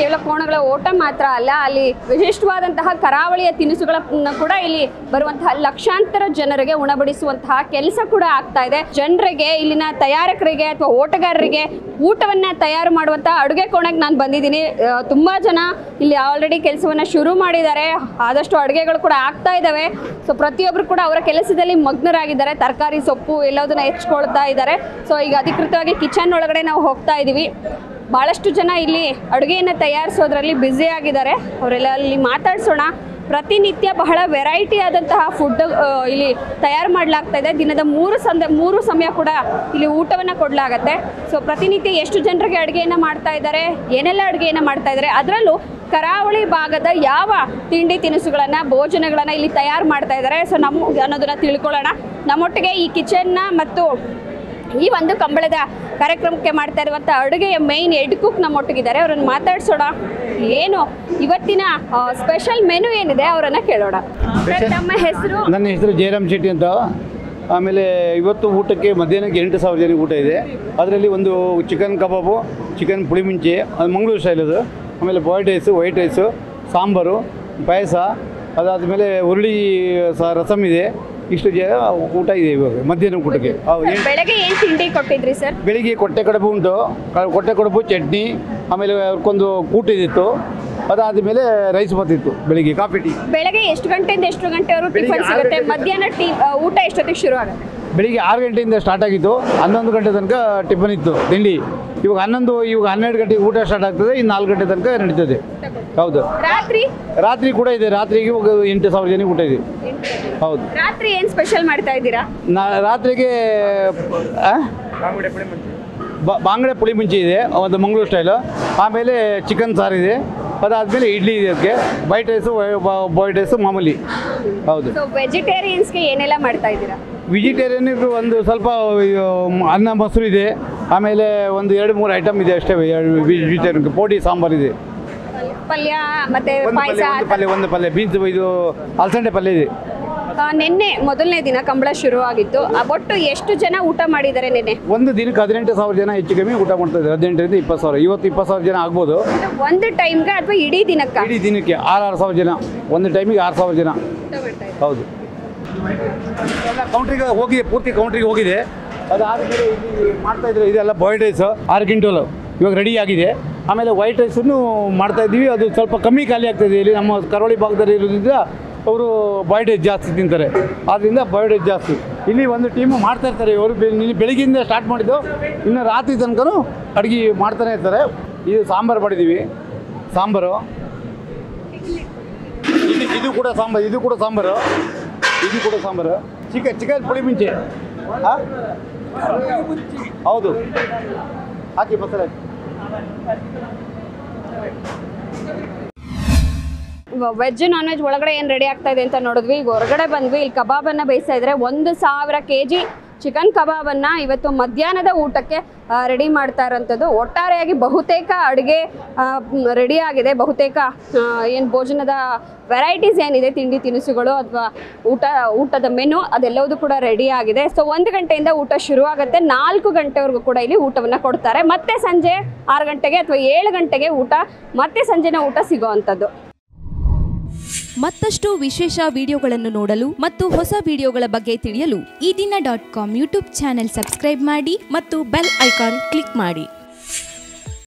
ಕೇವಲ ಕೋಣಗಳ ಓಟ ಮಾತ್ರ ಅಲ್ಲ ಅಲ್ಲಿ ವಿಶಿಷ್ಟವಾದಂತಹ ಕರಾವಳಿಯ ತಿನಿಸುಗಳನ್ನ ಕೂಡ ಇಲ್ಲಿ ಬರುವಂತಹ ಲಕ್ಷಾಂತರ ಜನರಿಗೆ ಉಣಬಡಿಸುವಂತಹ ಕೆಲಸ ಕೂಡ ಆಗ್ತಾ ಇದೆ ಜನರಿಗೆ ಇಲ್ಲಿನ ತಯಾರಕರಿಗೆ ಅಥವಾ ಓಟಗಾರರಿಗೆ ಊಟವನ್ನ ತಯಾರು ಮಾಡುವಂತಹ ಅಡುಗೆ ಕೋಣೆಗೆ ನಾನು ಬಂದಿದ್ದೀನಿ ಆ, ತುಂಬಾ ಜನ ಇಲ್ಲಿ ಆಲ್ರೆಡಿ ಕೆಲಸವನ್ನ ಶುರು ಮಾಡಿದ್ದಾರೆ ಆದಷ್ಟು ಅಡುಗೆಗಳು ಕೂಡ ಆಗ್ತಾ ಇದ್ದಾವೆ ಸೊ ಪ್ರತಿಯೊಬ್ಬರು ಕೂಡ ಅವರ ಕೆಲಸದಲ್ಲಿ ಮಗ್ನರಾಗಿದ್ದಾರೆ ತರಕಾರಿ ಸೊಪ್ಪು ಎಲ್ಲದನ್ನ ಹೆಚ್ಕೊಳ್ತಾ ಇದ್ದಾರೆ ಸೊ ಈಗ ಅಧಿಕೃತವಾಗಿ ಕಿಚನ್ ಒಳಗಡೆ ನಾವು ಹೋಗ್ತಾ ಇದ್ದೀವಿ ಭಾಳಷ್ಟು ಜನ ಇಲ್ಲಿ ಅಡುಗೆಯನ್ನು ತಯಾರಿಸೋದ್ರಲ್ಲಿ ಬ್ಯುಸಿ ಆಗಿದ್ದಾರೆ ಅವರೆಲ್ಲ ಅಲ್ಲಿ ಮಾತಾಡ್ಸೋಣ ಪ್ರತಿನಿತ್ಯ ಬಹಳ ವೆರೈಟಿ ಆದಂತಹ ಫುಡ್ ಇಲ್ಲಿ ತಯಾರು ಮಾಡಲಾಗ್ತಾ ಇದೆ ದಿನದ ಮೂರು ಸಂದ ಮೂರು ಸಮಯ ಕೂಡ ಇಲ್ಲಿ ಊಟವನ್ನು ಕೊಡಲಾಗತ್ತೆ ಸೊ ಪ್ರತಿನಿತ್ಯ ಎಷ್ಟು ಜನರಿಗೆ ಅಡುಗೆಯನ್ನು ಮಾಡ್ತಾ ಇದ್ದಾರೆ ಏನೆಲ್ಲ ಅಡುಗೆಯನ್ನು ಮಾಡ್ತಾ ಇದ್ದಾರೆ ಅದರಲ್ಲೂ ಕರಾವಳಿ ಭಾಗದ ಯಾವ ತಿಂಡಿ ತಿನಿಸುಗಳನ್ನು ಭೋಜನಗಳನ್ನು ಇಲ್ಲಿ ತಯಾರು ಮಾಡ್ತಾ ಇದ್ದಾರೆ ಸೊ ನಮ್ಮ ಅನ್ನೋದನ್ನ ತಿಳ್ಕೊಳ್ಳೋಣ ನಮ್ಮೊಟ್ಟಿಗೆ ಈ ಕಿಚನ್ನ ಮತ್ತು ಈ ಒಂದು ಕಂಬಳದ ಕಾರ್ಯಕ್ರಮಕ್ಕೆ ಮಾಡ್ತಾ ಇರುವಂಥ ಅಡುಗೆಯ ಮೈನ್ ಹೆಡ್ ಕುಕ್ ನಮ್ಮೊಟ್ಟಿಗಿದ್ದಾರೆ ಅವರನ್ನು ಮಾತಾಡ್ಸೋಣ ಏನು ಇವತ್ತಿನ ಸ್ಪೆಷಲ್ ಮೆನು ಏನಿದೆ ಅವರನ್ನ ಕೇಳೋಣ ಸರ್, ತಮ್ಮ ಹೆಸರು ನನ್ನ ಹೆಸರು ಜಯರಾಮ್ ಶೆಟ್ಟಿ ಅಂತ ಆಮೇಲೆ ಇವತ್ತು ಊಟಕ್ಕೆ ಮಧ್ಯಾಹ್ನಕ್ಕೆ ಎಂಟು ಸಾವಿರ ಜನಕ್ಕೆ ಊಟ ಇದೆ ಅದರಲ್ಲಿ ಒಂದು ಚಿಕನ್ ಕಬಾಬು ಚಿಕನ್ ಪುಳಿಮುಂಚಿ ಅದು ಮಂಗಳೂರು ಸ್ಟೈಲ್ ಅದು ಆಮೇಲೆ boiled rice white rice sambar ಪಾಯಸ ಅದಾದಮೇಲೆ ಹುರುಳಿ ಸಹ ರಸಮ್ ಇದೆ ಇಷ್ಟು ಜನ ಊಟ ಇದೆ ಇವಾಗ ಮಧ್ಯಾಹ್ನ ಊಟಕ್ಕೆ ಅವು ಎಂಟು ಬೆಳಗ್ಗೆ ಏನು ತಿಂಡಿ ಕೊಟ್ಟಿದ್ರಿ ಸರ್ ಬೆಳಿಗ್ಗೆ ಕೊಟ್ಟೆ ಕಡುಬು ಉಂಟು ಕ- ಕೊಟ್ಟೆ ಕಡುಬು ಚಟ್ನಿ ಆಮೇಲೆ ಅವ್ರಿಗೊಂದು ಕೂಟಿದಿತ್ತು ಅದಾದಮೇಲೆ ರೈಸ್ ಬರ್ತಿತ್ತು ಬೆಳಿಗ್ಗೆ ಕಾಫಿ ಟೀ ಬೆಳಗ್ಗೆ ಎಷ್ಟು ಗಂಟೆಯಿಂದ ಎಷ್ಟು ಗಂಟೆವರೆಗೂ ಬೆಳಿಗ್ಗೆ ಟಿಫನ್ ಆರು ಸಿಗುತ್ತೆ ಗಂಟೆಯಿಂದ- ಮಧ್ಯಾಹ್ನ ಟೀ ಆ, ಊಟ ಎಷ್ಟೊತ್ತಿಗೆ ಶುರು ಆಗುತ್ತೆ ಬೆಳಿಗ್ಗೆ ಆರು ಗಂಟೆಯಿಂದ ಸ್ಟಾರ್ಟ್ ಆಗಿತ್ತು ಹನ್ನೊಂದು ಗಂಟೆ ತನಕ ಟಿಫನ್ ಇತ್ತು ತಿಂಡಿ ಇವಾಗ ಹನ್ನೊಂದು ಇವಾಗ ಹನ್ನೆರಡು ಗಂಟೆಗೆ ಊಟ ಸ್ಟಾರ್ಟ್ ಆಗ್ತದೆ ಇನ್ನು ನಾಲ್ಕು ಗಂಟೆ ತನಕ ನಡೀತದೆ ಹೌದು ರಾತ್ರಿ ರಾತ್ರಿ ಕೂಡ ಇದೆ ರಾತ್ರಿಗೆ ಇವಾಗ ಎಂಟು ಸಾವಿರ ಜನಕ್ಕೆ ಊಟ ಇದೆ ಹೌದು ರಾತ್ರಿ ಏನು ಸ್ಪೆಷಲ್ ಮಾಡ್ತಾ ಇದ್ದೀರಾ ನಾ ರಾತ್ರಿಗೆ ಆ? ಬ- ಬಾಂಗಡೆ ಪುಳಿ ಮುಂಚೆ ಇದೆ ಒಂದು ಮಂಗಳೂರು ಸ್ಟೈಲು ಆಮೇಲೆ ಚಿಕನ್ ಸಾರು ಇದೆ ಅದಾದಮೇಲೆ ಇಡ್ಲಿ ಇದೆ ಅದಕ್ಕೆ ವೈಟ್ ರೈಸು ಬಾಯ್ಡ್ ರೈಸು ಮಾಮೂಲಿ ಹೌದು ಸೊ ವೆಜಿಟೇರಿಯನ್ಸ್ಗೆ ಏನೆಲ್ಲ ಮಾಡ್ತಾ ಇದ್ದೀರಾ ವೆಜಿಟೇರಿಯನ್ಗೆ ಒಂದು ಸ್ವಲ್ಪ ಇದು ಅನ್ನ ಮೊಸರು ಇದೆ ಆಮೇಲೆ ಒಂದು ಎರಡು ಮೂರು ಐಟಮ್ ಇದೆ ಅಷ್ಟೇ ವೆಜಿಟೇರಿಯನ್ಗೆ ಪೋಟಿ ಸಾಂಬಾರು ಇದೆ ಪಲ್ಯ ಮತ್ತೆ ಒಂದು ಪಾಯಸ ಪಲ್ಯ ಒಂದು ಪಲ್ಯ ಒಂದು ಪಲ್ಯ ಬೀನ್ಸ್ ಇದು ಅಲಸಂಡೆ ಪಲ್ಯ ಇದೆ ನಿನ್ನೆ ಮೊದಲನೇ ದಿನ ಕಂಬಳ ಶುರು ಆಗಿತ್ತು ಆ ಒಟ್ಟು ಎಷ್ಟು ಜನ ಊಟ ಮಾಡಿದ್ದಾರೆ ನಿನ್ನೆ ಒಂದು ದಿನಕ್ಕೆ ಹದಿನೆಂಟು ಸಾವಿರ ಜನ ಹೆಚ್ಚು ಕಮ್ಮಿ ಊಟ ಮಾಡ್ತಾ ಇದ್ದಾರೆ ಹದಿನೆಂಟರಿಂದ ಇಪ್ಪತ್ತು ಸಾವಿರ ಇವತ್ತು ಇಪ್ಪತ್ತು ಸಾವಿರ ಜನ ಆಗ್ಬೋದು ಒಂದು ಟೈಮ್ಗೆ ಅಥವಾ ಇಡೀ ದಿನಕ್ಕ ಇಡೀ ದಿನಕ್ಕೆ ಆರು ಆರು ಸಾವಿರ ಜನ ಒಂದು ಟೈಮಿಗೆ ಆರು ಸಾವಿರ ಜನ ಹೌದು ಕೌಂಟ್ರಿಗೆ ಹೋಗಿದೆ ಪೂರ್ತಿ ಕೌಂಟ್ರಿಗೆ ಹೋಗಿದೆ ಅದಾದಮೇಲೆ ಇಲ್ಲಿ ಮಾಡ್ತಾ ಇದ್ರೆ ಇದೆಲ್ಲ ಬಾಯ್ಲ್ಡ್ ರೈಸ್ ಆರು ಕ್ವಿಂಟಲ್ ಇವಾಗ ರೆಡಿ ಆಗಿದೆ ಆಮೇಲೆ ವೈಟ್ ರೈಸನ್ನು ಮಾಡ್ತಾ ಇದ್ದೀವಿ ಅದು ಸ್ವಲ್ಪ ಕಮ್ಮಿ ಖಾಲಿ ಆಗ್ತಾಯಿದೆ ಇಲ್ಲಿ ನಮ್ಮ ಕರಾವಳಿ ಭಾಗದಲ್ಲಿ ಇರೋದ್ರಿಂದ ಅವರು ಬಾಯ್ಲ್ಡ್ ರೈಸ್ ಜಾಸ್ತಿ ತಿಂತಾರೆ ಆದ್ದರಿಂದ ಬಾಯ್ಲ್ಡ್ ರೈಸ್ ಜಾಸ್ತಿ ಇಲ್ಲಿ ಒಂದು ಟೀಮು ಮಾಡ್ತಾ ಇರ್ತಾರೆ ಇವರು ಬೆಳಿ- ಬೆಳಿಗ್ಗೆಯಿಂದ ಸ್ಟಾರ್ಟ್ ಮಾಡಿದ್ದು ಇನ್ನು ರಾತ್ರಿ ತನಕನೂ ಅಡುಗೆ ಮಾಡ್ತಾನೆ ಇರ್ತಾರೆ ಇದು ಸಾಂಬಾರು ಮಾಡಿದ್ದೀವಿ ಸಾಂಬಾರು ಇದು ಇದು ಕೂಡ ಸಾಂಬಾರು ಇದು ಕೂಡ ಸಾಂಬಾರು ಇದು ಕೂಡ ಸಾಂಬಾರು ಚಿಕನ್ ಚಿಕನ್ ಪುಳಿ ಮುಂಚೆ ಆ? ಹೌದು ಹಾಕಿ ಬಸಳೆ ವೆಜ್ ನಾನ್ ವೆಜ್ ಒಳಗಡೆ ಏನು ರೆಡಿ ಆಗ್ತಾ ಇದೆ ಅಂತ ನೋಡಿದ್ವಿ ಈಗ ಹೊರಗಡೆ ಬಂದ್ವಿ ಇಲ್ಲಿ ಕಬಾಬನ್ನು ಬೇಯಿಸ್ತಾ ಇದ್ರೆ ಒಂದು ಸಾವಿರ ಕೆ ಜಿ ಚಿಕನ್ ಕಬಾಬನ್ನು ಇವತ್ತು ಮಧ್ಯಾಹ್ನದ ಊಟಕ್ಕೆ ರೆಡಿ ಮಾಡ್ತಾ ಇರೋಂಥದ್ದು ಒಟ್ಟಾರೆಯಾಗಿ ಬಹುತೇಕ ಅಡುಗೆ ರೆಡಿ ಆಗಿದೆ ಬಹುತೇಕ ಏನು ಭೋಜನದ ವೆರೈಟೀಸ್ ಏನಿದೆ ತಿಂಡಿ ತಿನಿಸುಗಳು ಅಥವಾ ಊಟ ಊಟದ ಮೆನು ಅದೆಲ್ಲವೂ ಕೂಡ ರೆಡಿ ಆಗಿದೆ ಸೊ ಒಂದು ಗಂಟೆಯಿಂದ ಊಟ ಶುರು ಆಗುತ್ತೆ ನಾಲ್ಕು ಗಂಟೆವರೆಗೂ ಕೂಡ ಇಲ್ಲಿ ಊಟವನ್ನು ಕೊಡ್ತಾರೆ ಮತ್ತೆ ಸಂಜೆ ಆರು ಗಂಟೆಗೆ ಅಥವಾ ಏಳು ಗಂಟೆಗೆ ಊಟ ಮತ್ತೆ ಸಂಜೆನ ಊಟ ಸಿಗೋ ಅಂಥದ್ದು ಮತ್ತಷ್ಟು ವಿಶೇಷ ವಿಡಿಯೋಗಳನ್ನು ನೋಡಲು ಮತ್ತು ಹೊಸ ವಿಡಿಯೋಗಳ ಬಗ್ಗೆ ತಿಳಿಯಲು ಈ ದಿನ dot com YouTube channel subscribe ಮಾಡಿ ಮತ್ತು ಬೆಲ್ ಐಕಾನ್ ಕ್ಲಿಕ್ ಮಾಡಿ